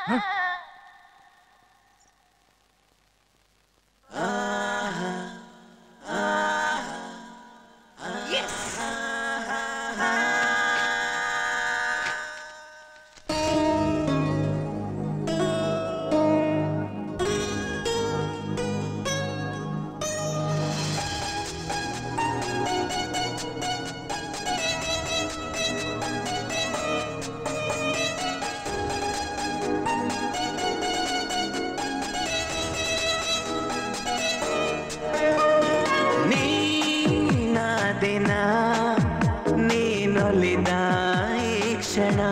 ನೀನಾದಿನ ನೀನೊಲಿದ ಈ ಕ್ಷಣ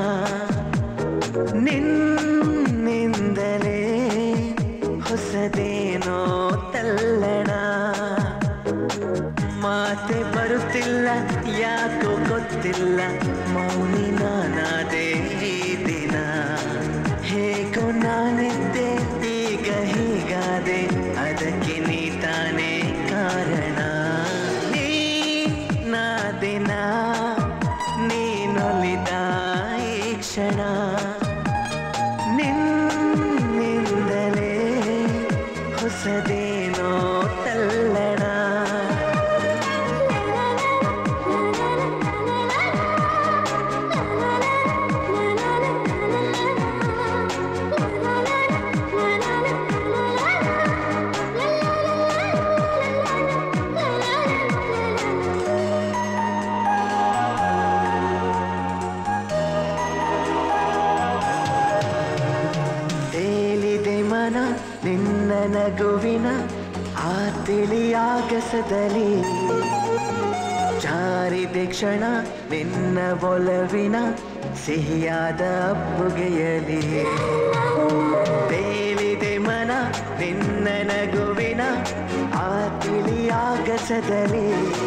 ನಿನ್ನಿಂದಲೇ ಹೊಸದೇನೋ ತಲ್ಲಣ ಮಾತೆ ಬರುತ್ತಿಲ್ಲ ಯಾಕೋ ಗೊತ್ತಿಲ್ಲ ಮೌನಿ ನಾನಾದೆ ಈ ದಿನ ಹೇಗೋ ನಾನಿದ್ದೆ ಈಗ ಹೀಗಾದೆ ಅದಕ್ಕೆ ನೀ ತಾನೇ ಕಾರಣ ನೀ ನಾ ದಿನ ನೀನೊಲಿದ ಈ ಕ್ಷಣ ನಿನ್ನಿಂದಲೇ ಹೊಸದೇನೋ ತಲ್ಲಣ ತೇಲಿದೆ ಮನ ನಿನ್ನ ನಗುವಿನ ಆ ತಿಳಿಯಾಗಸದಲ್ಲಿ ಜಾರಿದೆ ಕ್ಷಣ ನಿನ್ನ ಒಲವಿನ ಸಿಹಿಯಾದ ಅಪ್ಪುಗೆಯಲಿ ತೇಲಿದೆ ಮನ ನಿನ್ನ ನಗುವಿನ ಆ ತಿಳಿಯಾಗಸದಲ್ಲಿ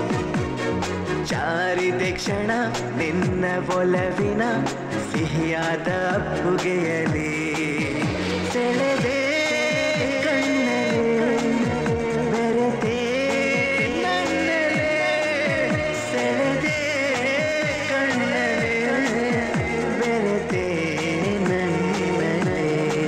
ಜಾರಿದೆ ಕ್ಷಣ ನಿನ್ನ ಒಲವಿನ ಸಿಹಿಯಾದ ಅಪ್ಪುಗೆಯಲಿ ಸೆಳೆದೆ ಕಣ್ಣಲ್ಲಿ ಬೆರೆತೆ ನನ್ನಲ್ಲಿ ಸೆಳೆದೆ ಕಣ್ಣಲ್ಲಿ ಬೆರೆತೆ ನನ್ನಲ್ಲಿ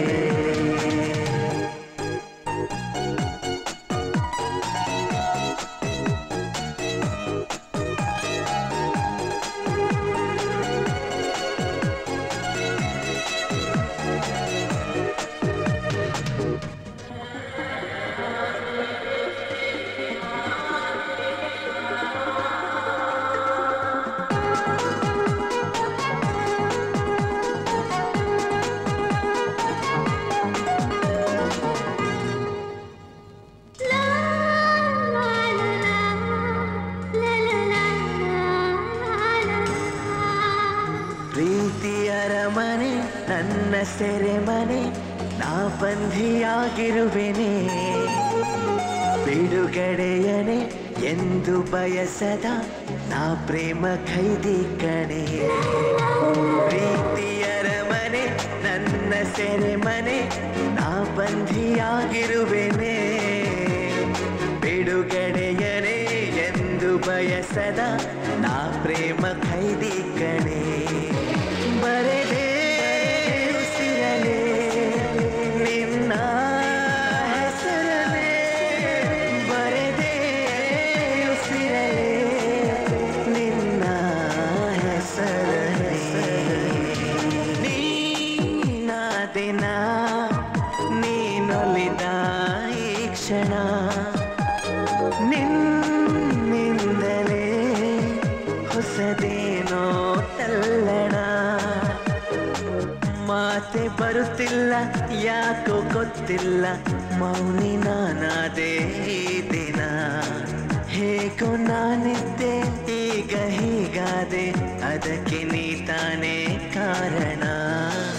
ಪ್ರೀತಿಯರ ಮನೆ ನನ್ನ ಸೆರೆಮನೆ ನಾ ಬಂಧಿಯಾಗಿರುವೆನೆ ಬಿಡುಗಡೆಯನೆ ಎಂದು ಬಯಸದ ನಾ ಪ್ರೇಮ ಖೈದಿ ಕಣೆ ಪ್ರೀತಿಯರ ಮನೆ ನನ್ನ ಸೆರೆಮನೆ ನಾ ಬಂಧಿಯಾಗಿರುವೆನೆ ಬಿಡುಗಡೆಯನೆ ಎಂದು ಬಯಸದ ನಾ ಪ್ರೇಮ ಖೈದಿ ಕಣೆ ಬರೆದೆ ಉಸಿರಲೆ ನಿನ್ನ ಹೆಸರಲೆ ಬರೆದೆ ಉಸಿರಲೆ ನಿನ್ನ ಹೆಸರಲೆ ನೀನಾದಿನ ನೀನೊಲಿದ ಈ ಕ್ಷಣ ನಿನ್ನಿಂದಲೇ ಹೊಸದೇನೋ ತಲ್ಲಣ ಮಾತೆ ಬರುತ್ತಿಲ್ಲ ಯಾಕೋ ಗೊತ್ತಿಲ್ಲ ಮೌನಿ ನಾನಾದೆ ಈ ದಿನ ಹೇಗೋ ನಾನಿದ್ದೆ ಈಗ ಹೀಗಾದೆ ಅದಕ್ಕೆ ನೀ ತಾನೇ ಕಾರಣ